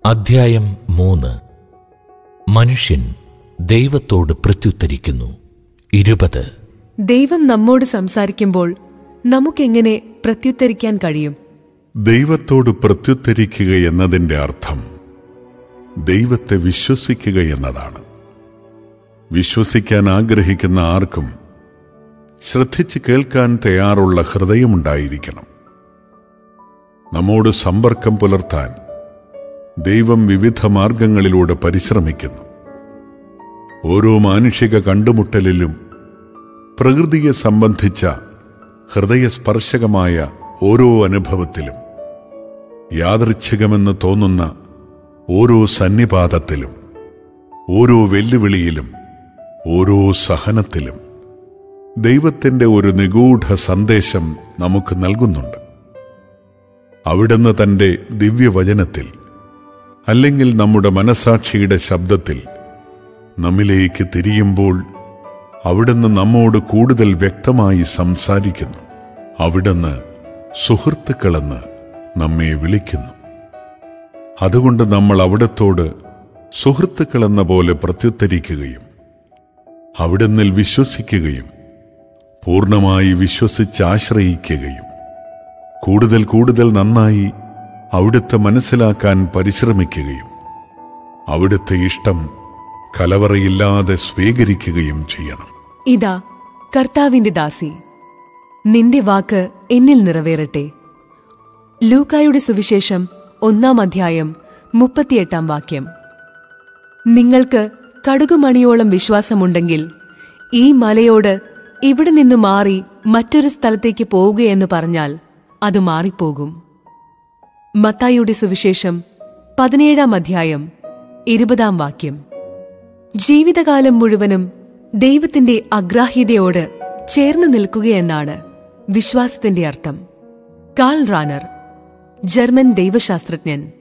അധ്യായം മൂന്ന് മനുഷ്യൻ ദൈവത്തോട് പ്രത്യുത്തരിക്കുന്നു ഇരുപത് ദൈവം നമ്മോട് സംസാരിക്കുമ്പോൾ നമുക്കെങ്ങനെ പ്രത്യുത്തരിക്കാൻ കഴിയും ദൈവത്തോട് പ്രത്യുത്തരിക്കുക എന്നതിൻ്റെ അർത്ഥം ദൈവത്തെ വിശ്വസിക്കുക എന്നതാണ് വിശ്വസിക്കാൻ ആഗ്രഹിക്കുന്ന ആർക്കും ശ്രദ്ധിച്ച് കേൾക്കാൻ തയ്യാറുള്ള ഹൃദയമുണ്ടായിരിക്കണം നമ്മോട് സമ്പർക്കം പുലർത്താൻ ദൈവം വിവിധ മാർഗങ്ങളിലൂടെ പരിശ്രമിക്കുന്നു ഓരോ മാനുഷിക കണ്ടുമുട്ടലിലും പ്രകൃതിയെ സംബന്ധിച്ച ഹൃദയസ്പർശകമായ ഓരോ അനുഭവത്തിലും യാദൃച്ഛികമെന്ന് തോന്നുന്ന ഓരോ സന്നിപാതത്തിലും ഓരോ വെല്ലുവിളിയിലും ഓരോ സഹനത്തിലും ദൈവത്തിൻ്റെ ഒരു നിഗൂഢ സന്ദേശം നമുക്ക് നൽകുന്നുണ്ട് അവിടുന്ന് തൻ്റെ ദിവ്യവചനത്തിൽ അല്ലെങ്കിൽ നമ്മുടെ മനസാക്ഷിയുടെ ശബ്ദത്തിൽ നമ്മിലേക്ക് തിരിയുമ്പോൾ അവിടുന്ന് നമ്മോട് കൂടുതൽ വ്യക്തമായി സംസാരിക്കുന്നു അവിടുന്ന് സുഹൃത്തുക്കളെന്ന് നമ്മെ വിളിക്കുന്നു അതുകൊണ്ട് നമ്മൾ അവിടത്തോട് സുഹൃത്തുക്കളെന്ന പോലെ പ്രത്യുത്തരിക്കുകയും അവിടുന്നിൽ വിശ്വസിക്കുകയും പൂർണ്ണമായി വിശ്വസിച്ച് ആശ്രയിക്കുകയും കൂടുതൽ കൂടുതൽ നന്നായി അവിടുത്തെ മനസ്സിലാക്കാൻ പരിശ്രമിക്കുകയും അവിടുത്തെ ഇഷ്ടം കലവറയില്ലാതെ സ്വീകരിക്കുകയും ചെയ്യണം ഇതാ കർത്താവിന്റെ ദാസി നിന്റെ വാക്ക് എന്നിൽ നിറവേറട്ടെ ലൂക്കായുടെ സുവിശേഷം ഒന്നാം അധ്യായം മുപ്പത്തിയെട്ടാം വാക്യം നിങ്ങൾക്ക് കടുകുമണിയോളം വിശ്വാസമുണ്ടെങ്കിൽ ഈ മലയോട് ഇവിടെ നിന്ന് മാറി മറ്റൊരു സ്ഥലത്തേക്ക് പോവുകയെന്ന് പറഞ്ഞാൽ അത് മാറിപ്പോകും മത്തായിയുടെ സുവിശേഷം പതിനേഴാം അധ്യായം ഇരുപതാം വാക്യം ജീവിതകാലം മുഴുവനും ദൈവത്തിന്റെ അഗ്രാഹ്യതയോട് ചേർന്ന് നിൽക്കുകയെന്നാണ് വിശ്വാസത്തിന്റെ അർത്ഥം കാൾ റാനർ ജർമ്മൻ ദൈവശാസ്ത്രജ്ഞൻ